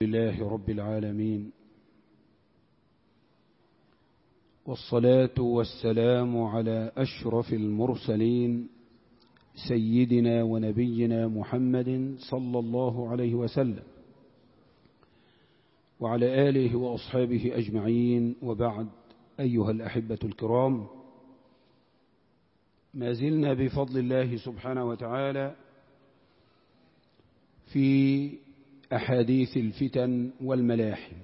لله رب العالمين والصلاة والسلام على أشرف المرسلين سيدنا ونبينا محمد صلى الله عليه وسلم وعلى آله وأصحابه أجمعين وبعد أيها الأحبة الكرام ما زلنا بفضل الله سبحانه وتعالى في أحاديث الفتن والملاحم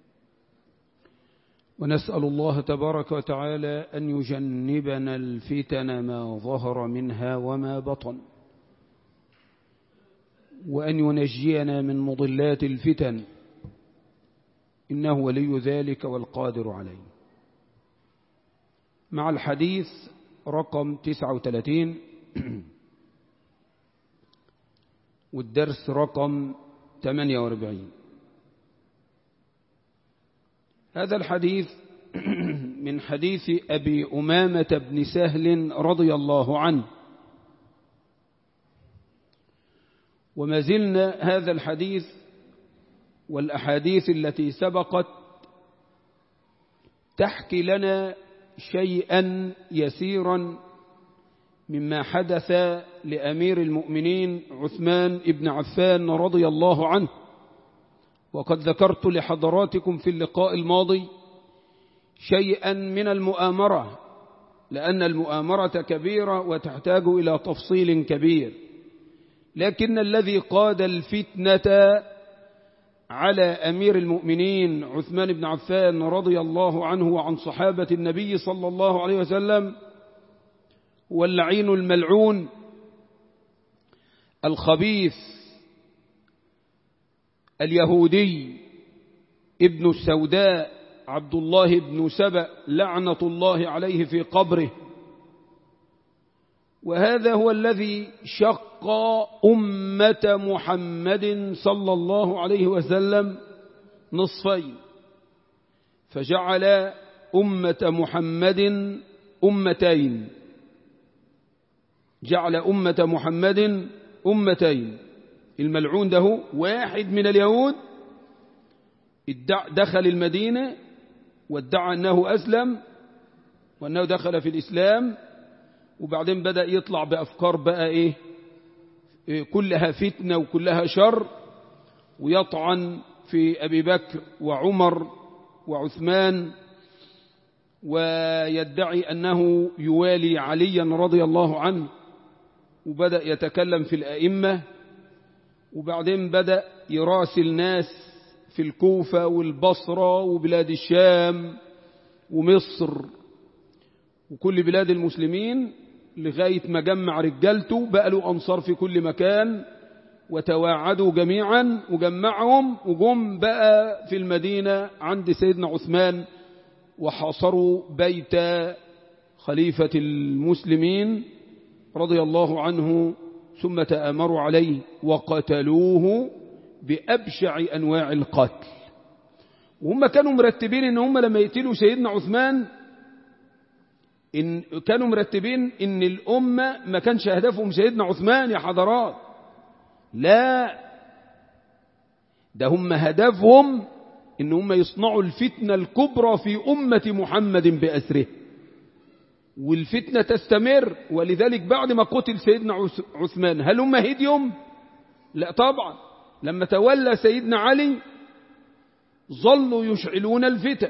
ونسأل الله تبارك وتعالى أن يجنبنا الفتن ما ظهر منها وما بطن وأن ينجينا من مضلات الفتن إنه ولي ذلك والقادر عليه مع الحديث رقم 39 والدرس رقم 48 هذا الحديث من حديث أبي أمامة بن سهل رضي الله عنه وما زلنا هذا الحديث والأحاديث التي سبقت تحكي لنا شيئا يسيرا مما حدث لأمير المؤمنين عثمان بن عفان رضي الله عنه وقد ذكرت لحضراتكم في اللقاء الماضي شيئا من المؤامرة لأن المؤامرة كبيرة وتحتاج إلى تفصيل كبير لكن الذي قاد الفتنة على أمير المؤمنين عثمان بن عفان رضي الله عنه وعن صحابة النبي صلى الله عليه وسلم واللعين الملعون الخبيث اليهودي ابن السوداء عبد الله بن سبأ لعنة الله عليه في قبره وهذا هو الذي شق أمة محمد صلى الله عليه وسلم نصفين فجعل أمة محمد أمتين جعل أمة محمد أمتين الملعون ده واحد من اليهود دخل المدينة وادعى أنه أسلم وأنه دخل في الإسلام وبعدين بدأ يطلع بأفكار بقى إيه كلها فتنة وكلها شر ويطعن في أبي بكر وعمر وعثمان ويدعي أنه يوالي عليا رضي الله عنه وبدأ يتكلم في الأئمة وبعدين بدأ يراسل ناس في الكوفة والبصرة وبلاد الشام ومصر وكل بلاد المسلمين لغاية ما جمع رجالته بقى له أنصار في كل مكان وتواعدوا جميعا وجمعهم وجم بقى في المدينة عند سيدنا عثمان وحاصروا بيت خليفة المسلمين رضي الله عنه ثم تآمروا عليه وقتلوه بأبشع أنواع القتل وهم كانوا مرتبين ان هم لما يقتلوا سيدنا عثمان إن كانوا مرتبين ان الأمة ما كانش هدفهم سيدنا عثمان يا حضرات لا ده هم هدفهم ان هم يصنعوا الفتنة الكبرى في أمة محمد بأسره والفتنة تستمر ولذلك بعد ما قتل سيدنا عثمان هل هم هديهم لا طبعا لما تولى سيدنا علي ظلوا يشعلون الفتن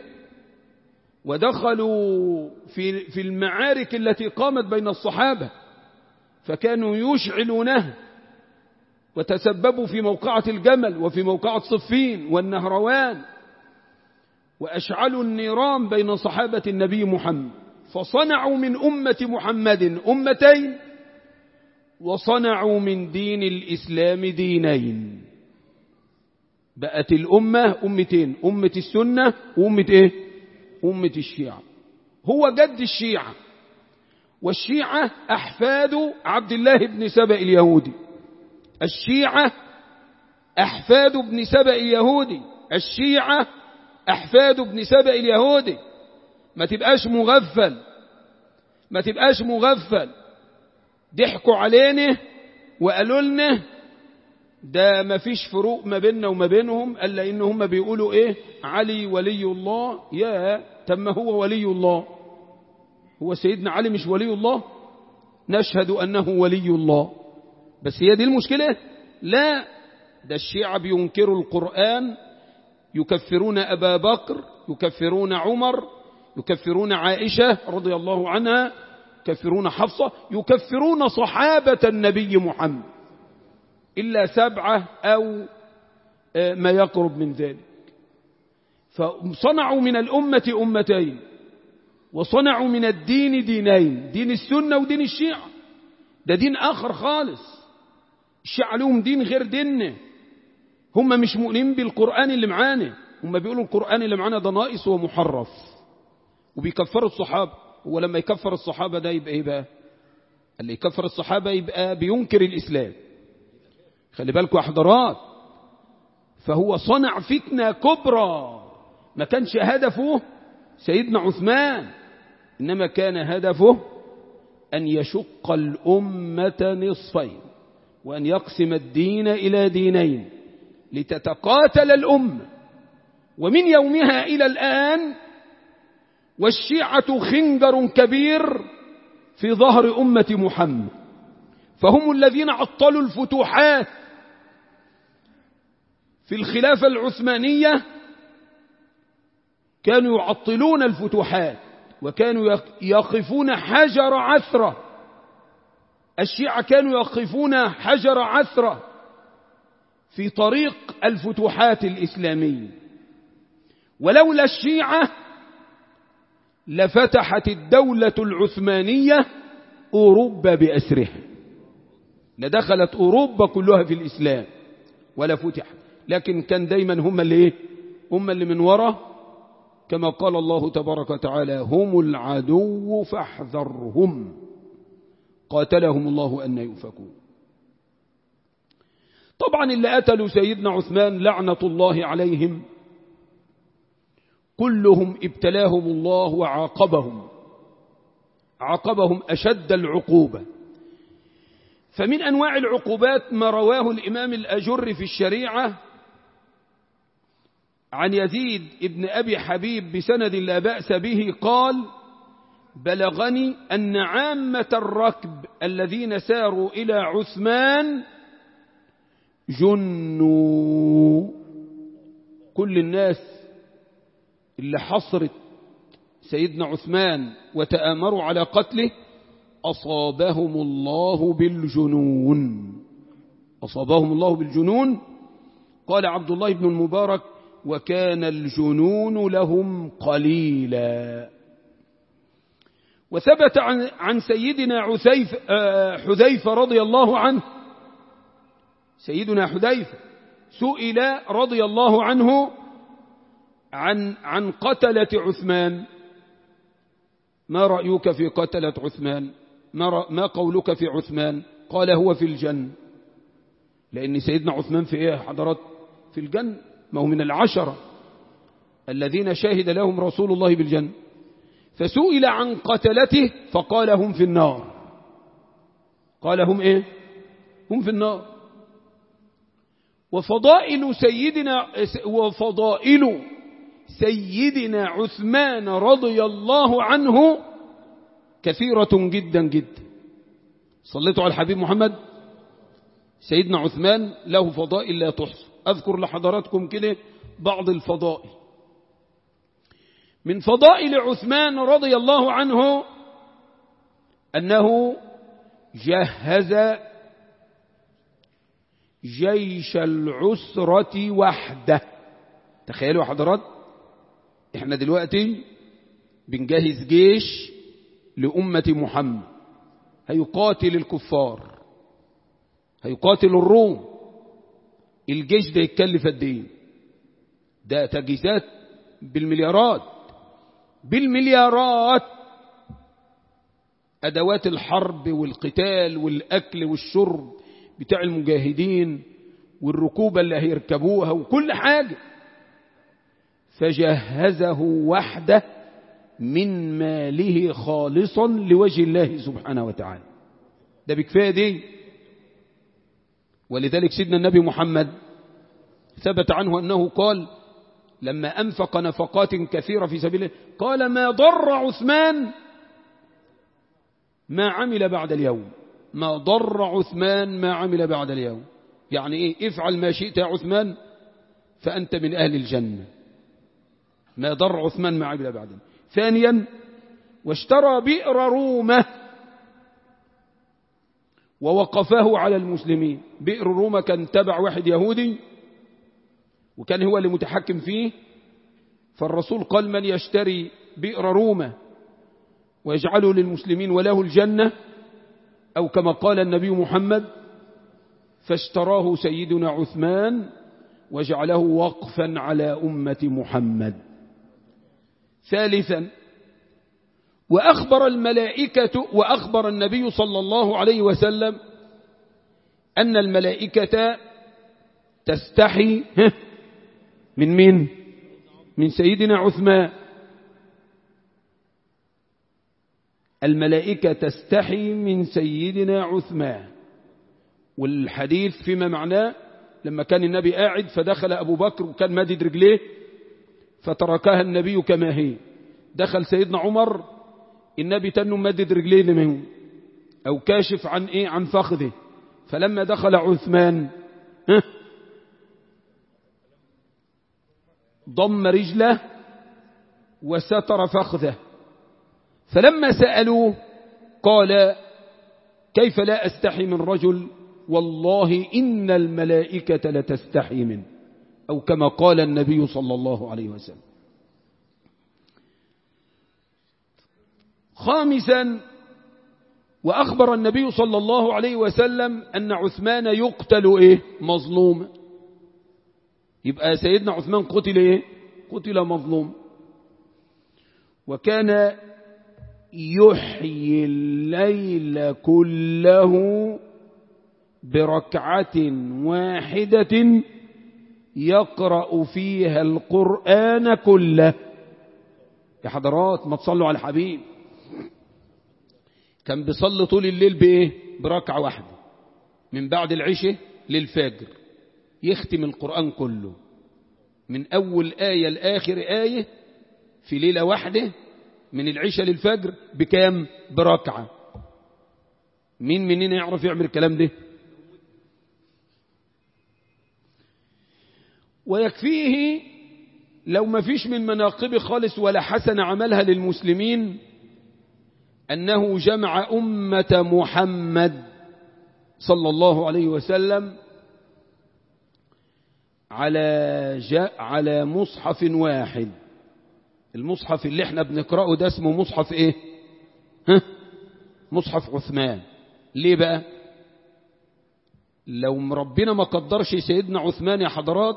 ودخلوا في في المعارك التي قامت بين الصحابة فكانوا يشعلونها وتسببوا في موقعة الجمل وفي موقعة صفين والنهروان وأشعلوا النيران بين صحابة النبي محمد فصنعوا من أمة محمد أمتين وصنعوا من دين الإسلام دينين بقت الأمة أمتين أمة السنة وأمة إيه أمة الشيعة هو جد الشيعة والشيعة أحفاد عبد الله بن سبأ اليهودي الشيعة أحفاد ابن سبأ اليهودي الشيعة أحفاد ابن سبأ اليهودي ما تبقاش مغفل ما تبقاش مغفل ضحكوا علينا وقالوا لنا ده ما فيش فروق ما بيننا وما بينهم الا ان هم بيقولوا ايه علي ولي الله يا طب ما هو ولي الله هو سيدنا علي مش ولي الله نشهد انه ولي الله بس هي دي المشكله لا ده الشيعة بينكروا القرآن يكفرون أبا بكر يكفرون عمر يكفرون عائشة رضي الله عنها يكفرون حفصة يكفرون صحابة النبي محمد إلا سبعة أو ما يقرب من ذلك فصنعوا من الأمة أمتين وصنعوا من الدين دينين دين السنة ودين الشيعة ده دين آخر خالص الشيعة لهم دين غير ديننا هم مش مؤمنين بالقرآن اللي معانا هم بيقولوا القرآن اللي معانا ده ناقص ومحرف وبيكفروا الصحابة هو لما يكفر الصحابة ده يبقى ايه بقى اللي يكفر الصحابة يبقى بينكر الإسلام خلي بالكم يا حضرات فهو صنع فتنة كبرى ما كانش هدفه سيدنا عثمان إنما كان هدفه أن يشق الأمة نصفين وأن يقسم الدين إلى دينين لتتقاتل الأمة ومن يومها إلى الآن والشيعة خنجر كبير في ظهر أمة محمد فهم الذين عطلوا الفتوحات في الخلافة العثمانية كانوا يعطلون الفتوحات وكانوا يقفون حجر عثرة الشيعة كانوا يقفون حجر عثرة في طريق الفتوحات الإسلامية ولولا الشيعة لفتحت الدولة العثمانية أوروبا بأسرها لدخلت أوروبا كلها في الإسلام ولا فتحت لكن كان دايما هم اللي إيه؟ هم اللي من وراء كما قال الله تبارك وتعالى هم العدو فاحذرهم قاتلهم الله أن يؤفكون طبعا اللي قتلوا سيدنا عثمان لعنة الله عليهم كلهم ابتلاهم الله وعاقبهم عاقبهم أشد العقوبة فمن أنواع العقوبات ما رواه الإمام الأجر في الشريعة عن يزيد ابن أبي حبيب بسند لا بأس به قال بلغني أن عامة الركب الذين ساروا إلى عثمان جنوا كل الناس اللي حصرت سيدنا عثمان وتآمروا على قتله أصابهم الله بالجنون أصابهم الله بالجنون قال عبد الله بن المبارك وكان الجنون لهم قليلا وثبت عن, عن سيدنا عثيف حذيفة رضي الله عنه سيدنا حذيفة سئل رضي الله عنه عن عن قتلة عثمان ما رأيك في قتلة عثمان ما, ما قولك في عثمان قال هو في الجنة لأن سيدنا عثمان في إيه حضرات في الجنة ما هو من العشرة الذين شهد لهم رسول الله بالجنة فسئل عن قتلته فقال هم في النار قال هم إيه هم في النار وفضائل سيدنا وفضائل سيدنا عثمان رضي الله عنه كثيرة جدا جدا صليتوا على الحبيب محمد سيدنا عثمان له فضائل لا تحصى أذكر لحضراتكم كده بعض الفضائل من فضائل عثمان رضي الله عنه أنه جهز جيش العسرة وحده تخيلوا حضرات احنا دلوقتي بنجهز جيش لأمة محمد هيقاتل الكفار هيقاتل الروم الجيش ده يتكلف قد ايه ده تجهيزات بالمليارات بالمليارات أدوات الحرب والقتال والأكل والشرب بتاع المجاهدين والركوبة اللي هيركبوها وكل حاجة فجهزه وحده من ماله خالصا لوجه الله سبحانه وتعالى ده بكفاية دي ولذلك سيدنا النبي محمد ثبت عنه أنه قال لما أنفق نفقات كثيرة في سبيل الله قال ما ضر عثمان ما عمل بعد اليوم ما ضر عثمان ما عمل بعد اليوم يعني إيه افعل ما شئت يا عثمان فأنت من أهل الجنة ما ضر عثمان ما عمل بعد ثانيا واشترى بئر رومة ووقفه على المسلمين بئر رومة كان تبع واحد يهودي وكان هو اللي متحكم فيه فالرسول قال من يشتري بئر رومة ويجعله للمسلمين وله الجنة أو كما قال النبي محمد فاشتراه سيدنا عثمان وجعله وقفا على أمة محمد ثالثا وأخبر الملائكة وأخبر النبي صلى الله عليه وسلم أن الملائكة تستحي من مين من سيدنا عثمان الملائكة تستحي من سيدنا عثمان والحديث فيما معناه لما كان النبي قاعد فدخل أبو بكر وكان مادد رجليه فتركها النبي كما هي دخل سيدنا عمر النبي تنم مادد رجليه لما هو أو كاشف عن إيه عن فخذه فلما دخل عثمان ها ضم رجله وستر فخذه فلما سألوه قال كيف لا أستحي من رجل والله إن الملائكة لتستحي منه أو كما قال النبي صلى الله عليه وسلم خامسا وأخبر النبي صلى الله عليه وسلم أن عثمان يقتل إيه مظلوم يبقى سيدنا عثمان قتل إيه قتل مظلوم وكان يحيي الليل كله بركعة واحدة يقرأ فيها القرآن كله يا حضرات ما تصلوا على الحبيب كان بيصلي طول الليل بإيه بركعة واحدة من بعد العشاء للفجر يختم القرآن كله من أول آية لآخر آية في ليلة واحدة من العشاء للفجر بكام بركعة مين مننا يعرف يعمل الكلام ده ويكفيه لو ما فيش من مناقب خالص ولا حسن عملها للمسلمين أنه جمع أمة محمد صلى الله عليه وسلم على جاء على مصحف واحد المصحف اللي احنا بنقرأه ده اسمه مصحف ايه ها؟ مصحف عثمان ليه بقى لو ربنا ما قدرش سيدنا عثمان يا حضرات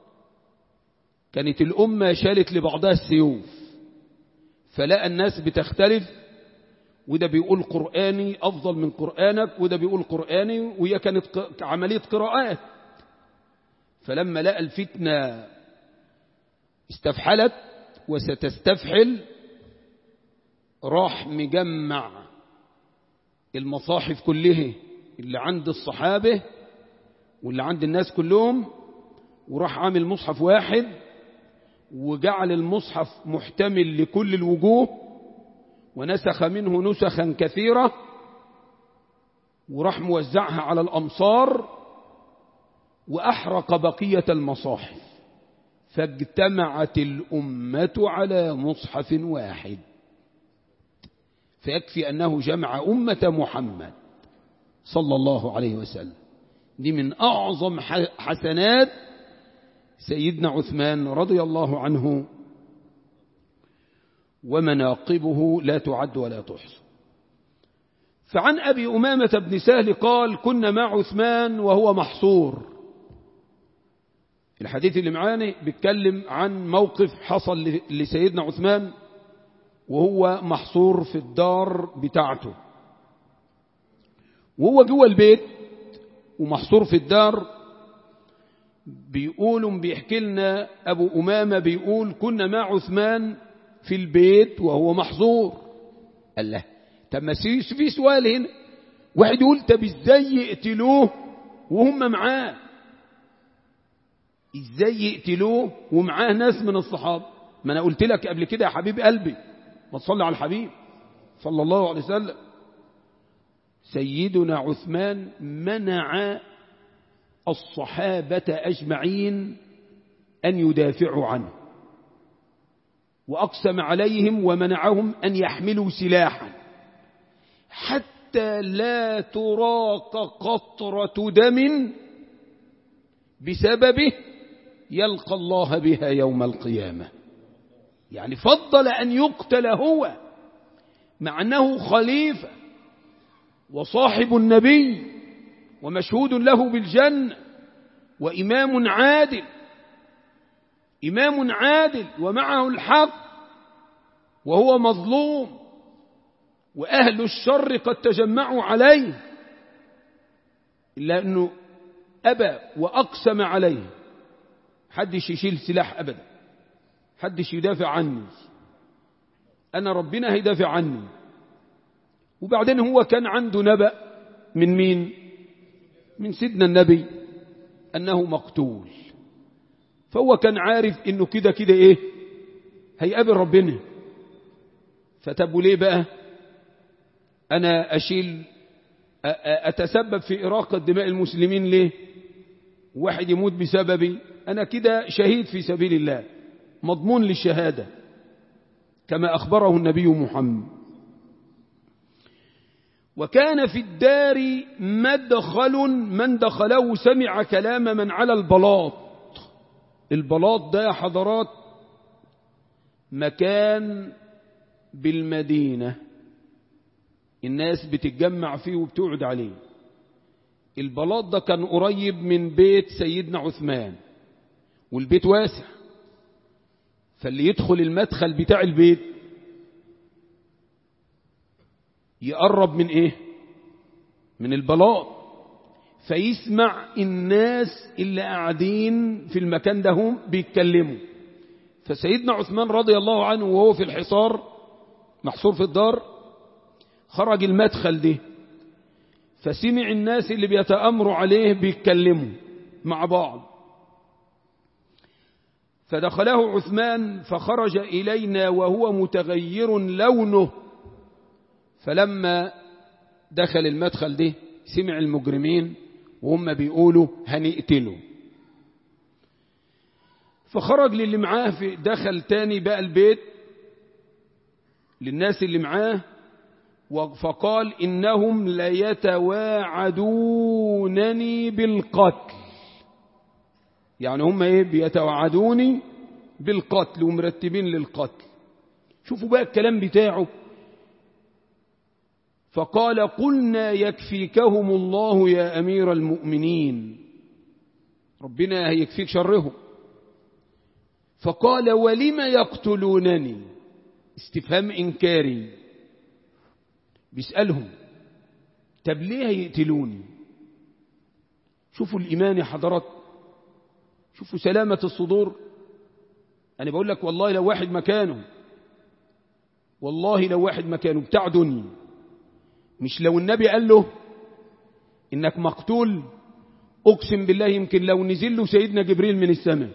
كانت الأمة شالت لبعضها السيوف فلقى الناس بتختلف وده بيقول قرآني أفضل من قرآنك وده بيقول قرآني وهي كانت عملية قراءات فلما لقى الفتنة استفحلت وستستفحل راح مجمع المصاحف كلها اللي عند الصحابة واللي عند الناس كلهم وراح عامل مصحف واحد وجعل المصحف محتمل لكل الوجوه ونسخ منه نسخا كثيرة وراح موزعها على الأمصار وأحرق بقية المصاحف فاجتمعت الأمة على مصحف واحد فيكفي أنه جمع أمة محمد صلى الله عليه وسلم دي من أعظم حسنات سيدنا عثمان رضي الله عنه ومناقبه لا تعد ولا تحصى فعن أبي أمامة بن سهل قال كنا مع عثمان وهو محصور الحديث اللي معانا بيتكلم عن موقف حصل لسيدنا عثمان وهو محصور في الدار بتاعته وهو جوه البيت ومحصور في الدار بيقولوا بيحكي لنا أبو أمامة بيقول كنا مع عثمان في البيت وهو محظور قال له طب ما في سؤال هنا واحد يقول طب ازاي يقتلوه وهم معاه ازاي يقتلوه ومعاه ناس من الصحابة ما انا قلت لك قبل كده يا حبيب قلبي ما تصلي على الحبيب صلى الله عليه وسلم سيدنا عثمان منع الصحابة أجمعين أن يدافعوا عنه وأقسم عليهم ومنعهم أن يحملوا سلاحا حتى لا تراق قطرة دم بسببه يلقى الله بها يوم القيامة يعني فضل أن يقتل هو مع أنه خليفة وصاحب النبي ومشهود له بالجنة وإمام عادل إمام عادل ومعه الحق وهو مظلوم وأهل الشر قد تجمعوا عليه إلا أنه أبى وأقسم عليه حدش يشيل سلاح أبدا حدش يدافع عني أنا ربنا هيدافع عني وبعدين هو كان عنده نبأ من مين من سيدنا النبي أنه مقتول فهو كان عارف انه كده كده ايه هيقابل ربنا فتبوا ليه بقى انا اشيل اتسبب في اراقة دماء المسلمين ليه واحد يموت بسببي انا كده شهيد في سبيل الله مضمون للشهادة كما اخبره النبي محمد وكان في الدار مدخل من دخله سمع كلام من على البلاط البلاط ده يا حضرات مكان بالمدينة الناس بتتجمع فيه وبتقعد عليه البلاط ده كان قريب من بيت سيدنا عثمان والبيت واسع فاللي يدخل المدخل بتاع البيت يقرب من ايه من البلاط فيسمع الناس اللي قاعدين في المكان ده هم بيتكلموا فسيدنا عثمان رضي الله عنه وهو في الحصار محصور في الدار خرج المدخل ده فسمع الناس اللي بيتأمروا عليه بيتكلموا مع بعض فدخله عثمان فخرج إلينا وهو متغير لونه فلما دخل المدخل ده سمع المجرمين وهم بيقولوا هنقتله فخرج للي معاه في دخل تاني بقى البيت للناس اللي معاه فقال إنهم ليتواعدونني بالقتل يعني هم ايه بيتوعدوني بالقتل ومرتبين للقتل شوفوا بقى الكلام بتاعه فقال قلنا يكفيكهم الله يا أمير المؤمنين ربنا هيكفيك شرهم فقال ولم يقتلونني استفهام إنكاري بيسألهم طب ليه هيقتلوني شوفوا الإيمان يا حضرات شوفوا سلامة الصدور أنا بقول لك والله لو واحد مكانه والله لو واحد مكانه بتاع دنيا مش لو النبي قال له إنك مقتول أقسم بالله يمكن لو نزل له سيدنا جبريل من السماء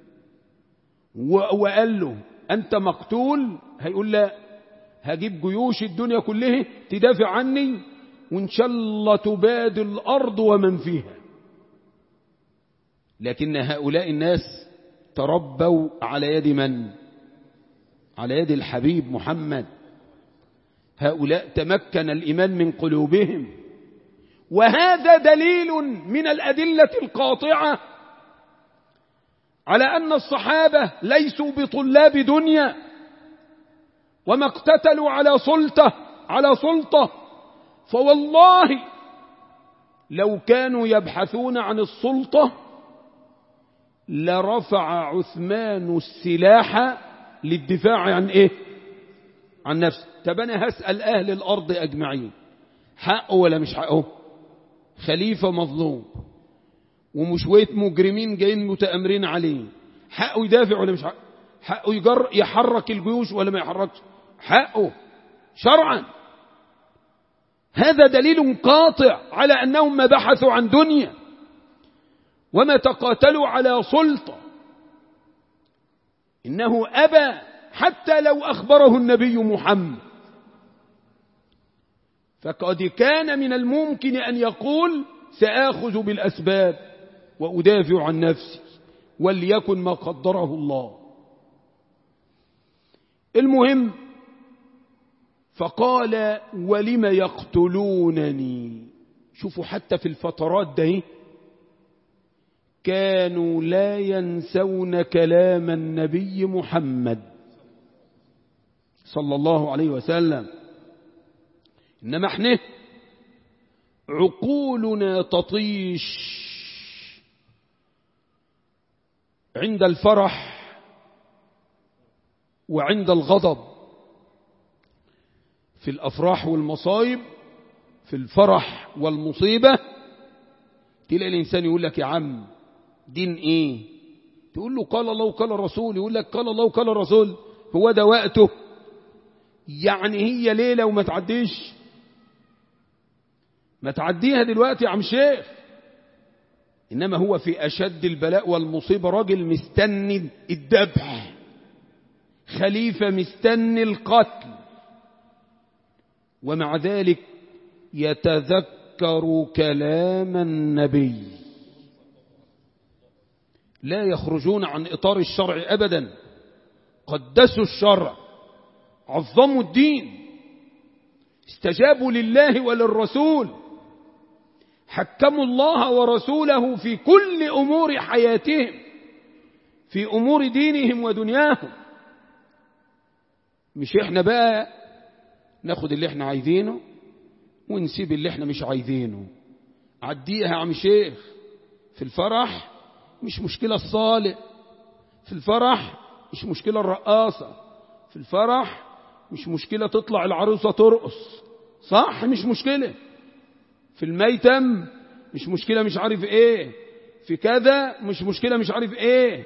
وقال له أنت مقتول هيقول لا هجيب جيوش الدنيا كلها تدافع عني وإن شاء الله تباد الأرض ومن فيها لكن هؤلاء الناس تربوا على يد من على يد الحبيب محمد هؤلاء تمكن الإيمان من قلوبهم وهذا دليل من الأدلة القاطعة على أن الصحابة ليسوا بطلاب دنيا وما اقتتلوا على سلطة على سلطة فوالله لو كانوا يبحثون عن السلطة لرفع عثمان السلاح للدفاع عن ايه عن نفسه طب انا هسأل اهل الارض اجمعين حقه ولا مش حقه خليفة مظلوم ومشوية مجرمين جايين متأمرين عليه حقه يدافع ولا مش حقه حقه يجر يحرك الجيوش ولا ما يحركش حقه شرعا هذا دليل قاطع على أنهم ما بحثوا عن دنيا وما تقاتلوا على سلطة إنه أبى حتى لو أخبره النبي محمد فقد كان من الممكن أن يقول سآخذ بالأسباب وأدافع عن نفسي وليكن ما قدره الله المهم فقال ولم يقتلونني شوفوا حتى في الفترات ده كانوا لا ينسون كلام النبي محمد صلى الله عليه وسلم إنما احنا عقولنا تطيش عند الفرح وعند الغضب في الأفراح والمصايب في الفرح والمصيبة تلاقي الإنسان يقول لك يا عم دين إيه تقول له قال الله وقال الرسول يقول لك قال الله وقال الرسول هو ده وقته يعني هي ليلة وما تعديش ما تعديها دلوقتي يا عم شيخ إنما هو في أشد البلاء والمصيبة راجل مستني الذبح خليفة مستني القتل ومع ذلك يتذكر كلام النبي لا يخرجون عن إطار الشرع أبدا قدسوا الشرع عظموا الدين استجابوا لله وللرسول حكموا الله ورسوله في كل أمور حياتهم في أمور دينهم ودنياهم مش احنا بقى ناخد اللي احنا عايزينه ونسيب اللي احنا مش عايزينه عديها يا عم شيخ في الفرح مش مشكلة الصالح في الفرح مش مشكلة الرقاصة في الفرح مش مشكلة تطلع العروسة ترقص صح مش مشكلة في الميتم مش مشكلة مش عارف ايه في كذا مش مشكلة مش عارف ايه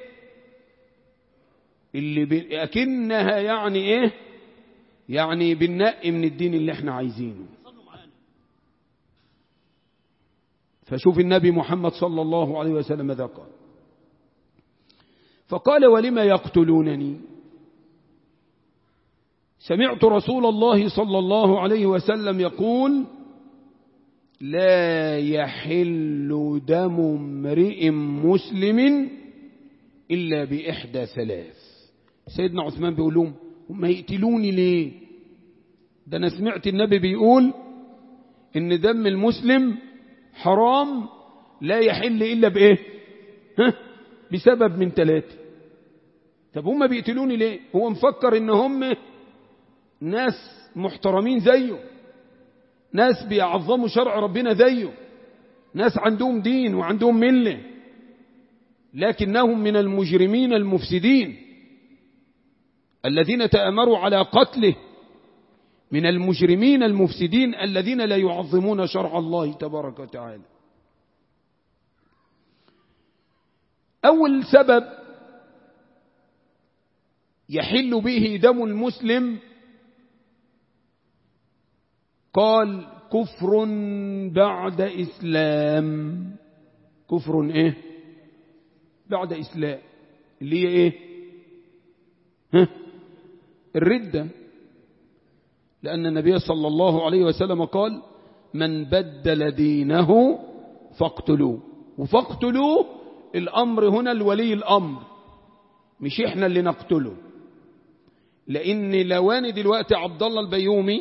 اللي ب... أكنها يعني ايه يعني بننقي من الدين اللي احنا عايزينه فشوف النبي محمد صلى الله عليه وسلم ماذا قال فقال ولم يقتلونني سمعت رسول الله صلى الله عليه وسلم يقول لا يحل دم امرئ مسلم إلا بإحدى ثلاث سيدنا عثمان بيقول لهم هم يقتلوني ليه ده أنا سمعت النبي بيقول إن دم المسلم حرام لا يحل إلا بإيه ها بسبب من ثلاثة طب هم بيقتلوني ليه هو مفكر إن هم ناس محترمين زيه ناس بيعظموا شرع ربنا زيه ناس عندهم دين وعندهم ملة لكنهم من المجرمين المفسدين الذين تأمروا على قتله من المجرمين المفسدين الذين لا يعظمون شرع الله تبارك وتعالى أول سبب يحل به دم المسلم قال كفر بعد إسلام كفر إيه بعد إسلام اللي هي إيه ها الردة لأن النبي صلى الله عليه وسلم قال من بدل دينه فاقتلوه وفاقتلوه الأمر هنا الولي الأمر مش إحنا اللي نقتله لأن لواني دلوقتي عبد الله البيومي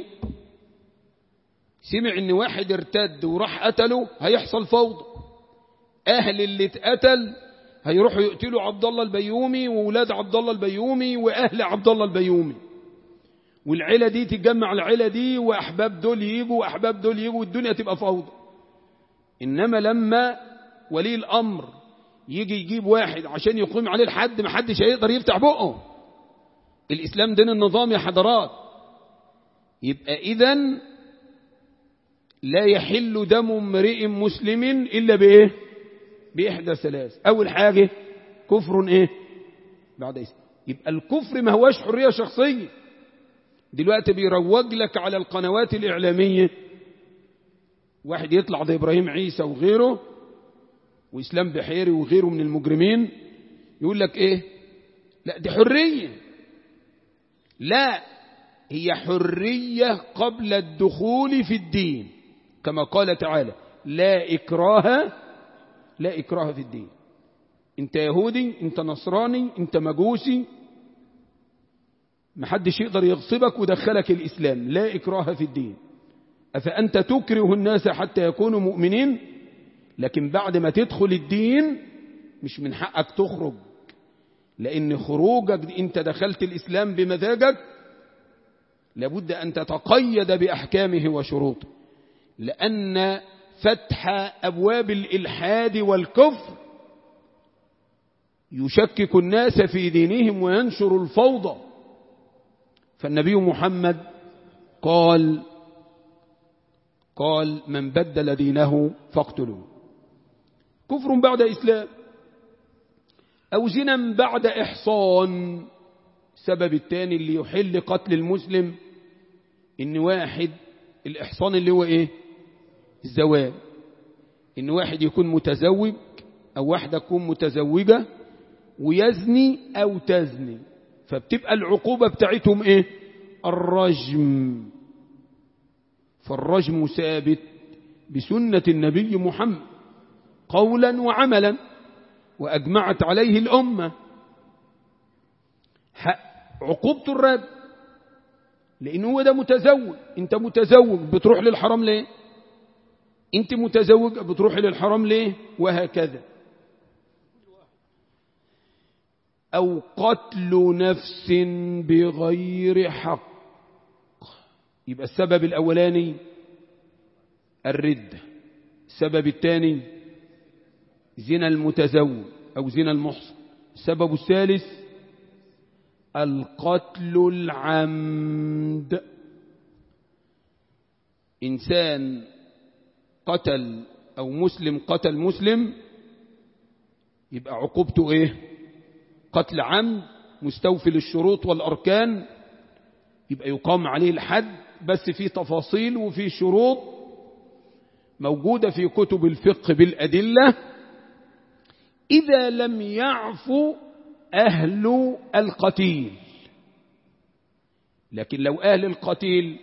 سمع ان واحد ارتد وراح قتله هيحصل فوضى اهل اللي اتقتل هيروحوا يقتلوا عبد الله البيومي واولاد عبد الله البيومي واهل عبد الله البيومي والعيله دي تتجمع العيله دي واحباب دول يجوا واحباب دول يجوا والدنيا تبقى فوضى انما لما ولي الامر يجي يجيب واحد عشان يقيم عليه الحد ما حدش هيقدر يفتح بقه الاسلام دين النظام يا حضرات يبقى اذا لا يحل دم امرئ مسلم إلا بإيه بإحدى ثلاث أول حاجة كفر إيه بعد إسلام يبقى الكفر ما هواش حرية شخصية دلوقتي بيروج لك على القنوات الإعلامية واحد يطلع زي إبراهيم عيسى وغيره وإسلام بحيري وغيره من المجرمين يقول لك إيه لا دي حرية لا هي حرية قبل الدخول في الدين كما قال تعالى لا إكراه لا إكراه في الدين انت يهودي انت نصراني انت مجوسي محدش يقدر يغصبك ودخلك الإسلام لا إكراه في الدين أفأنت تكره الناس حتى يكونوا مؤمنين لكن بعد ما تدخل الدين مش من حقك تخرج لأن خروجك أنت دخلت الإسلام بمزاجك لابد أن تتقيد بأحكامه وشروطه لأن فتح أبواب الإلحاد والكفر يشكك الناس في دينهم وينشر الفوضى فالنبي محمد قال قال من بدل دينه فاقتلوه كفر بعد إسلام أو زنا بعد إحصان السبب الثاني اللي يحل قتل المسلم إن واحد الإحصان اللي هو إيه الزواج إن واحد يكون متزوج أو واحدة تكون متزوجة ويزني أو تزني فبتبقى العقوبة بتاعتهم إيه الرجم فالرجم ثابت بسنة النبي محمد قولا وعملا وأجمعت عليه الأمة عقوبة الرد لأن هو ده متزوج أنت متزوج بتروح للحرام ليه أنت متزوج بتروح للحرام ليه وهكذا أو قتل نفس بغير حق يبقى السبب الأولاني الردة السبب الثاني زنا المتزوج أو زنا المحصن السبب الثالث القتل العمد إنسان قتل أو مسلم قتل مسلم يبقى عقوبته إيه قتل عمد مستوفي للشروط والأركان يبقى يقام عليه الحد بس في تفاصيل وفي شروط موجودة في كتب الفقه بالأدلة إذا لم يعفو أهل القتيل لكن لو أهل القتيل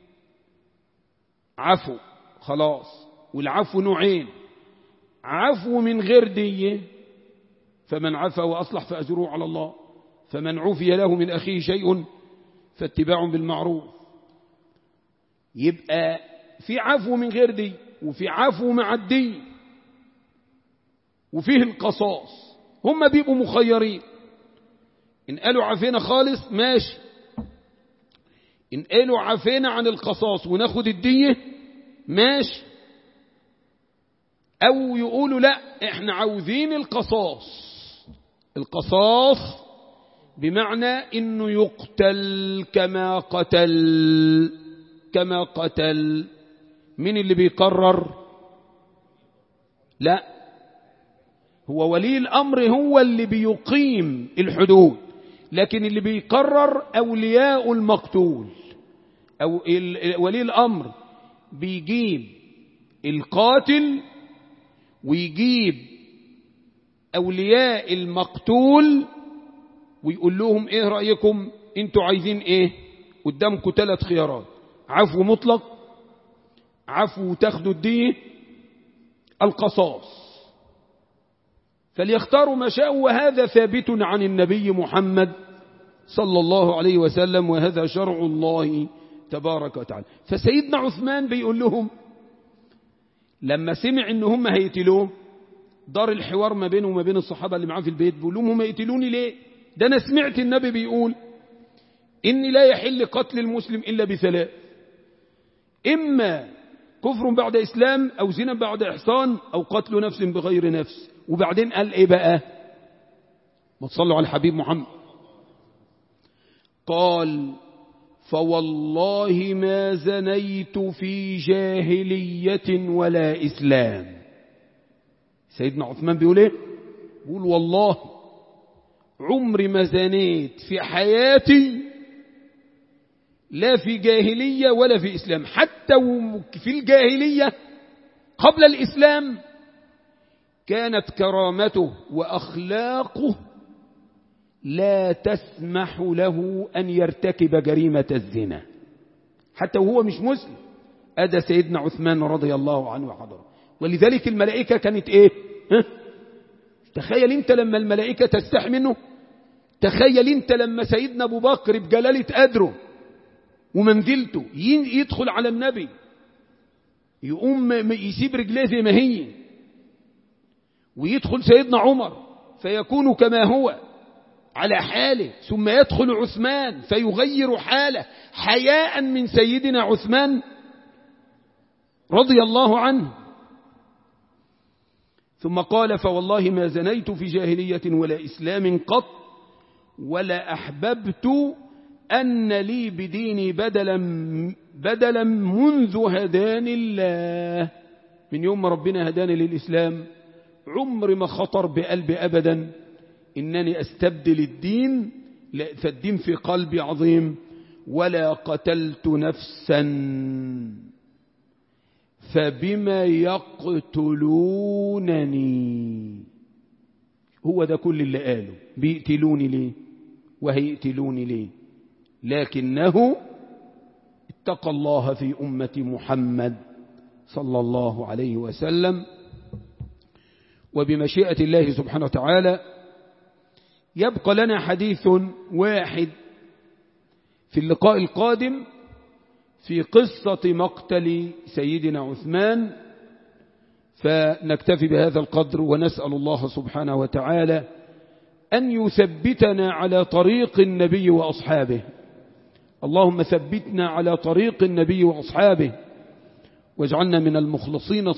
عفو خلاص والعفو نوعين عفو من غير دية فمن عفا وأصلح فأجره على الله فمن عفي له من أخيه شيء فاتباع بالمعروف يبقى في عفو من غير دي وفي عفو مع الدين وفيه القصاص هم بيبقوا مخيرين إن قالوا عفينا خالص ماشي إن قالوا عفينا عن القصاص وناخد الدية ماشي أو يقولوا لا إحنا عاوزين القصاص القصاص بمعنى إنه يقتل كما قتل كما قتل من اللي بيقرر لا هو ولي الأمر هو اللي بيقيم الحدود لكن اللي بيقرر أولياء المقتول أو ولي الأمر بيجيب القاتل ويجيب أولياء المقتول ويقول لهم إيه رأيكم أنتوا عايزين إيه قدامكم ثلاث خيارات عفو مطلق عفو تاخدوا الدية القصاص فليختاروا ما شاءوا وهذا ثابت عن النبي محمد صلى الله عليه وسلم وهذا شرع الله تبارك وتعالى فسيدنا عثمان بيقول لهم لما سمع ان هم هيقتلوه دار الحوار ما بينه وما بين الصحابة اللي معاه في البيت بيقول لهم هم يقتلوني ليه ده انا سمعت النبي بيقول إني لا يحل قتل المسلم إلا بثلاث إما كفر بعد إسلام أو زنا بعد إحصان أو قتل نفس بغير نفس وبعدين قال إيه بقى ما تصلوا على الحبيب محمد قال فوالله ما زنيت في جاهلية ولا إسلام سيدنا عثمان بيقول إيه بيقول والله عمري ما زنيت في حياتي لا في جاهلية ولا في إسلام حتى في الجاهلية قبل الإسلام كانت كرامته وأخلاقه لا تسمح له أن يرتكب جريمة الزنا حتى وهو مش مسلم أدى سيدنا عثمان رضي الله عنه وحضره ولذلك الملائكة كانت إيه ها؟ تخيل أنت لما الملائكة تستحي منه تخيل أنت لما سيدنا أبو بكر بجلالة قدره ومنزلته يدخل على النبي يقوم يسيب رجليه زي ما هي ويدخل سيدنا عمر فيكون كما هو على حاله ثم يدخل عثمان فيغير حاله حياء من سيدنا عثمان رضي الله عنه ثم قال فوالله ما زنيت في جاهلية ولا إسلام قط ولا أحببت أن لي بديني بدلا بدلا منذ هداني الله من يوم ما ربنا هداني للإسلام عمر ما خطر بقلبي أبدا إنني أستبدل الدين فالدين في قلبي عظيم ولا قتلت نفسا فبما يقتلونني هو ده كل اللي قاله بيقتلوني ليه وهيقتلوني ليه لكنه اتقى الله في أمة محمد صلى الله عليه وسلم وبمشيئة الله سبحانه وتعالى يبقى لنا حديث واحد في اللقاء القادم في قصة مقتل سيدنا عثمان فنكتفي بهذا القدر ونسأل الله سبحانه وتعالى أن يثبتنا على طريق النبي وأصحابه اللهم ثبتنا على طريق النبي وأصحابه واجعلنا من المخلصين